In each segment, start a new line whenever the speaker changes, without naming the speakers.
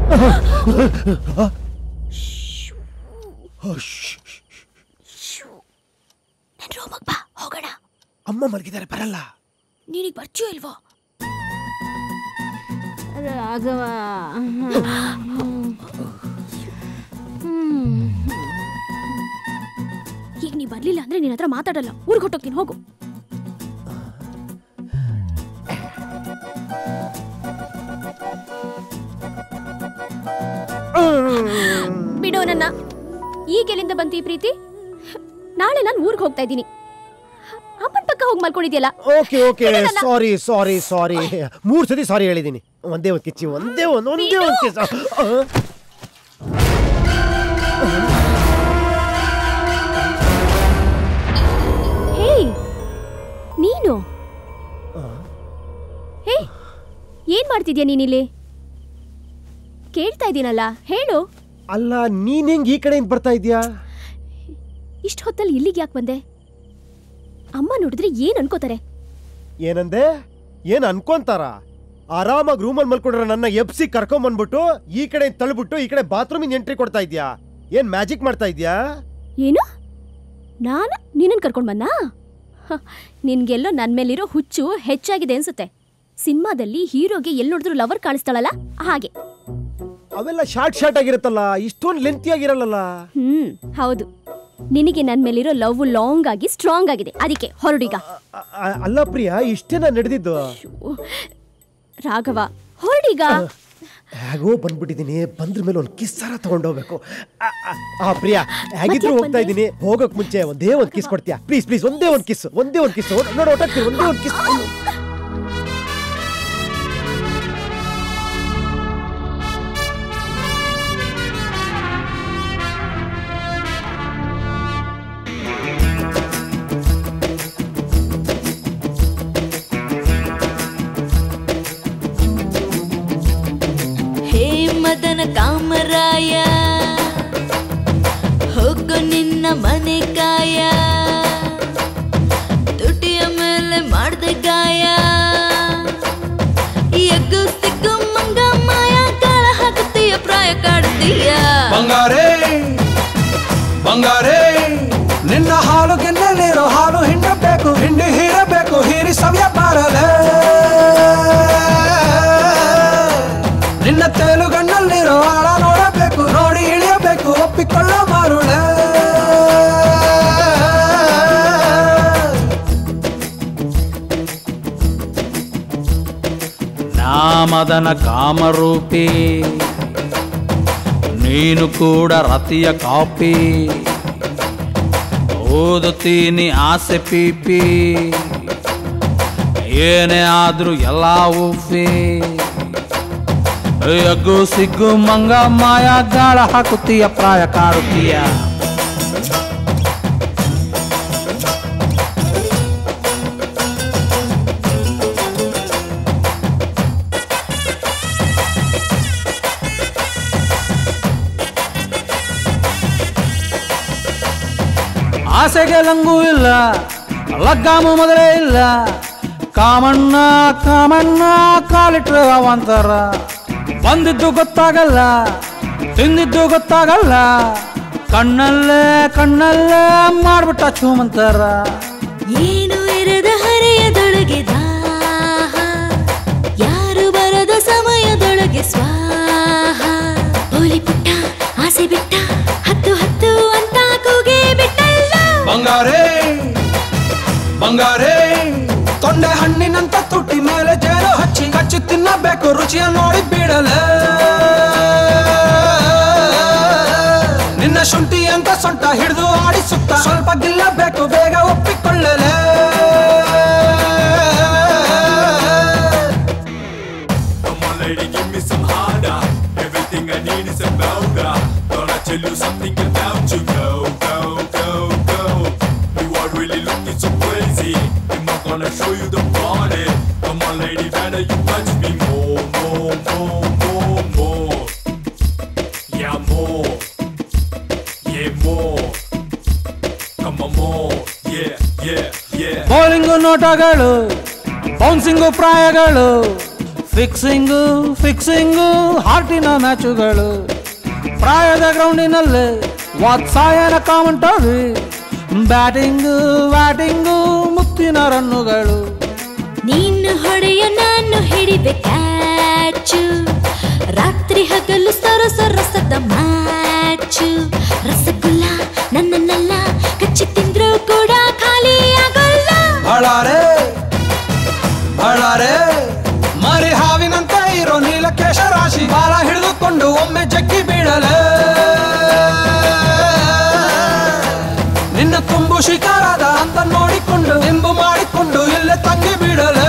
ನನ್ ರೂಮಗ್ ಬಾ ಹೋಗೋಣ
ಅಮ್ಮ ಮಲಗಿದ್ದಾರೆ ಬರಲ್ಲ
ನೀನಿಗ್ ಬರ್ತೀಯೋ ಇಲ್ವೋ
ರಾಘವ
ಈಗ ನೀ ಬರ್ಲಿಲ್ಲ ಅಂದ್ರೆ ನಿನ್ನ ಹತ್ರ ಮಾತಾಡಲ್ಲ ಊರ್ಗ್ ಹೊಟ್ಟೋಗ್ತೀನಿ ಹೋಗು ಬಿಡೋ ನನ್ನ ಈಗ ಎಲ್ಲಿಂದ ಬಂತು ಈ ಪ್ರೀತಿ ನಾಳೆ ನಾನು ಊರ್ಗ್ ಹೋಗ್ತಾ ಇದ್ದೀನಿ ಅಮ್ಮನ್ ಪಕ್ಕ ಹೋಗಿ ಮಲ್ಕೊಂಡಿದ್ಯಲ್ಲ
ಓಕೆ ಓಕೆ
ಬಿಡು ನನ್ನ.
ಸಾರಿ ಸಾರಿ ಸಾರಿ ಮೂರ್ ಸತಿ ಸಾರಿ ಹೇಳಿದೀನಿ ಒಂದೇ ಒಂದ್ ಕಿಚ್ಚಿ ಒಂದೇ ಒಂದ್ ಒಂದೇ ಒಂದ್ ಕಿಸ್
ಹೇ ನೀನು ಹೇ ಏನ್ ಮಾಡ್ತಿದ್ಯಾ ನೀನಿಲ್ಲಿ ಕೇಳ್ತಾ ಇದ್ದೀನಲ್ಲ ಹೇಳು
ಅಲ್ಲ ನೀನ್ ಹೆಂಗ್ ಈ ಕಡೆಯಿಂದ ಬರ್ತಾ ಇದ್ಯಾ
ಇಷ್ಟು ಹೊತ್ತಲ್ಲಿ ಇಲ್ಲಿಗೆ ಯಾಕೆ ಬಂದೆ ಅಮ್ಮ ನೋಡಿದ್ರೆ ಏನ್ ಅನ್ಕೋತಾರೆ
ಏನಂದೆ ಏನ್ ಅನ್ಕೊಂತಾರ ಆರಾಮಾಗಿ ರೂಮಲ್ಲಿ ಮಲ್ಕೊಂಡ್ರೆ ನನ್ನ ಎಪ್ಸಿ ಕರ್ಕೊಂಬಂದ್ಬಿಟ್ಟು ಈ ಕಡೆ ತಳ್ಬಿಟ್ಟು ಈ ಕಡೆ ಬಾತ್ರೂಮಿಂದ ಎಂಟ್ರಿ ಕೊಡ್ತಾ ಇದ್ಯಾ ಏನ್ ಮ್ಯಾಜಿಕ್ ಮಾಡ್ತಾ ಇದ್ಯಾ
ಏನು ನಾನು ನಿನ್ನನ್ ಕರ್ಕೊಂಡ್ ಬಂದಾ ಹ, ನಿನ್ಗೆಲ್ಲೋ ನನ್ ಮೇಲಿರೋ ಹುಚ್ಚು ಹೆಚ್ಚಾಗಿದೆ ಅನ್ಸುತ್ತೆ ಸಿನಿಮಾದಲ್ಲಿ ಹೀರೋಗೆ ಎಲ್ಲಿ ನೋಡಿದ್ರು ಲವರ್ ಕಾಣಿಸ್ತಾಳಲ್ಲ ಹಾಗೆ
ಅವೆಲ್ಲ ಶಾರ್ಟ್ ಶಾರ್ಟ್ ಆಗಿರುತ್ತಲ್ಲ ಇಷ್ಟೊಂದು ಲೆಂತಿ ಆಗಿರಲ್ಲ
ಹ್ಮ್ ಹೌದು ನಿನಗೆ ನನ್ ಮೇಲಿರೋ ಲವ್ ಲಾಂಗ್ ಆಗಿ ಸ್ಟ್ರಾಂಗ್ ಆಗಿದೆ ಅದಕ್ಕೆ ಹೊರಡೀಗ
ಅಲ್ಲ ಪ್ರಿಯಾ ಇಷ್ಟೇನ ನಡೆದಿದ್ದು
ರಾಘವ ಹೊರಡೀಗ
ಹೇಗೋ ಬಂದ್ಬಿಟ್ಟಿದೀನಿ ಬಂದ್ರ ಮೇಲೆ ಒಂದು ಕಿಸ್ಸಾರ ತಗೊಂಡೋಗ್ಬೇಕು ಆ, ಆ, ಆ ಪ್ರಿಯಾ ಹೇಗಿದ್ರು
ಮತ್ಯಾಕ್
ಹೋಗ್ತಾ
ಬಂದೆ?
ಇದ್ದೀನಿ ಹೋಗಕ್ ಮುಂಚೆ ಒಂದೇ ಒಂದ್ ಕಿಸ್ ಕೊಡ್ತೀಯಾ ಪ್ಲೀಸ್ ಪ್ಲೀಸ್ ಒಂದೇ ಒಂದ್ ಕಿಸ್ ಒಂದೇ ಒಂದ್ ಕಿಸ್ ನೋಡಿ ಹೊಟ್ಟಾಗ್ತೀನಿ ಒಂದೇ ಒಂದ್ ಕಿಸ್
ಹೇ ಮದನ ಕಾಮರಾಯ ಹೋಗು ನಿನ್ನ ಮನೆ ಕಾಯ ತುಟಿಯ ಮೇಲೆ ಮಾಡ್ದೆ ಗಾಯ ಎಗ್ಗು ಸಿಗ್ಗು ಮಂಗ ಮಾಯ ಕಾಳ ಹಾಕುತ್ತೀಯ ಪ್ರಾಯ ಕಾಡುತ್ತೀಯ
ಬಂಗಾರೇ ಬಂಗಾರೇ ನಿನ್ನ ಹಾಲು ಗೆನ್ನಲ್ಲಿರೋ ಹಾಲು ಹಿಂಡಬೇಕು ಹಿಂಡಿ ಹೀರಬೇಕು ಹೀರಿ ಸವ್ಯ ಬಾರಲೆ ನಿನ್ನ ತೇಲುಗಣ್ಣಲ್ಲಿರೋ ಆಳ ನೋಡಬೇಕು ನೋಡಿ ಇಳಿಯಬೇಕು ಒಪ್ಪಿಕೊಳ್ಳೋ ಮಾರುಳೆ ನಾಮದನ ಕಾಮರೂಪಿ ನೀನು ಕೂಡ ರತಿಯ ಕಾಪಿ ಓದುತ್ತೀನಿ ಆಸೆ ಪೀಪಿ ಏನೇ ಆದ್ರೂ ಎಲ್ಲ ಉಫಿ ಅಗ್ಗು ಸಿಗ್ಗು ಮಂಗ ಮಾಯ ಗಾಳ ಹಾಕುತ್ತೀಯ ಪ್ರಾಯ ಕಾಡುತ್ತೀಯ ಆಸೆಗೆ ಲಂಗೂ ಇಲ್ಲ ಲಗ್ಗಾಮು ಮೊದಲೇ ಇಲ್ಲ ಕಾಮಣ್ಣ ಕಾಮಣ್ಣ ಕಾಲಿಟ್ರೆ ಅವಂತರ ಬಂದಿದ್ದು ಗೊತ್ತಾಗಲ್ಲ ತಿಂದಿದ್ದು ಗೊತ್ತಾಗಲ್ಲ ಕಣ್ಣಲ್ಲೇ ಕಣ್ಣಲ್ಲೇ ಮಾಡ್ಬಿಟ್ಟ ಚೂಮಂತರ
ಏನು ಇರದ ಹರೆಯದೊಳಗೆ ದಾಹ ಯಾರು ಬರದ ಸಮಯದೊಳಗೆ ಸ್ವಾಹ ಓಲಿ ಪುಟ್ಟ ಆಸೆ ಬಿಟ್ಟ ಹತ್ತು ಹತ್ತು ಅಂತ ಕೂಗೆ ಬಿಟ್ಟಲ್ಲ
ಬಂಗಾರೇ ಬಂಗಾರೇ ತೊಂಡೆ ಹಣ್ಣಿನಂತ ತುಟಿ ಮೇಲೆ ಜೇನು ಹಚ್ಚಿ ಕಚ್ಚಿ ತಿನ್ನಬೇಕು ರುಚಿಯ ನೋಡಿ ಬಿಡಲೆ ನಿನ್ನ ಶುಂಠಿ ಅಂತ ಸೊಂಟ ಹಿಡಿದು ಆಡಿಸುತ್ತ ಸ್ವಲ್ಪ ಗಿಲ್ಲಬೇಕು ಬೇಗ ಒಪ್ಪಿಕೊಳ್ಳಲೆ
Come on, lady, give me some harder. Everything I need is a powder. Gonna tell you something about you. Go, go, go, go. You are really looking so crazy. I'm not gonna show you the body. Come on, lady, better you touch me more, more, more, more, more. Yeah, more. Yeah, more. Come on, more. Yeah, yeah, yeah.
Bowling ನೋಟಗಳು bouncing ಪ್ರಾಯಗಳು fixing fixing ಹಾರ್ಟಿನ ಮ್ಯಾಚುಗಳು ಪ್ರಾಯದ ಗ್ರೌಂಡಿನಲ್ಲಿ Vatsyayana commentary batting batting ಮುತ್ತಿನ ರನ್ನುಗಳು
ನೀನು ಹೊಡೆಯ ನಾನು ಹಿಡಿದೆ ಕ್ಯಾಚು ರಾತ್ರಿ ಹಗಲು ಸರಸ ರಸದ ಮ್ಯಾಚು ರಸಗುಲ್ಲ ನನ್ನನ್ನೆಲ್ಲ ಕಚ್ಚಿ ತಿಂದ್ರು ಕೂಡ ಖಾಲಿ ಆಗಲ್ಲ
ಬಳ್ಳಾರೆ ಬಳ್ಳಾರೆ ಮರಿ ಹಾವಿನಂತೆ ಇರೋ ನೀಲಕೇಶ ರಾಶಿ ಬಾಲ ಹಿಡಿದುಕೊಂಡು ಒಮ್ಮೆ ಜಗ್ಗಿ ಬೀಳಲೆ ನಿನ್ನ ತುಂಬು ಶಿಕಾರದ ಅಂತ ನೋಡಿಕೊಂಡು ಇಂಬು ಮಾಡಿಕೊಂಡು ಇಲ್ಲೇ ತಂಗಿ ಬೀಳಲೆ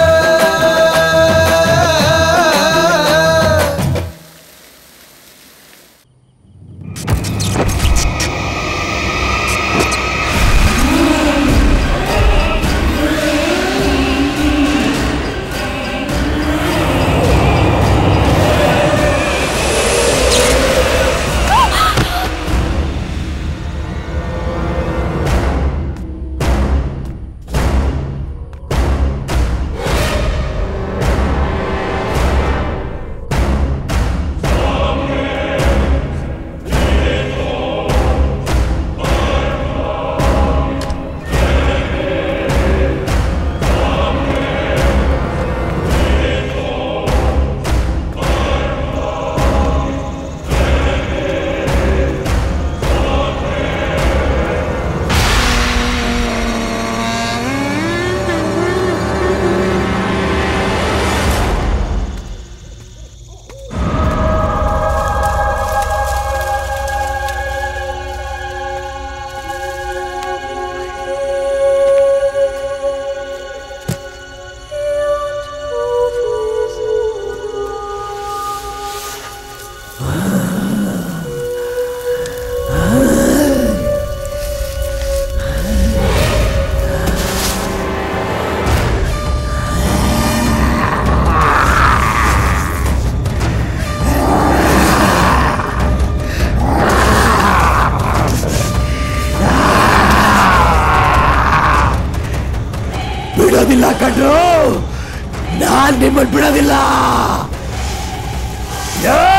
ಬಿಡೋದಿಲ್ಲ ಕಣ್ರು ನಾನ್ ನಿಮ್ಮನ್ ಬಿಡೋದಿಲ್ಲ ಯಾ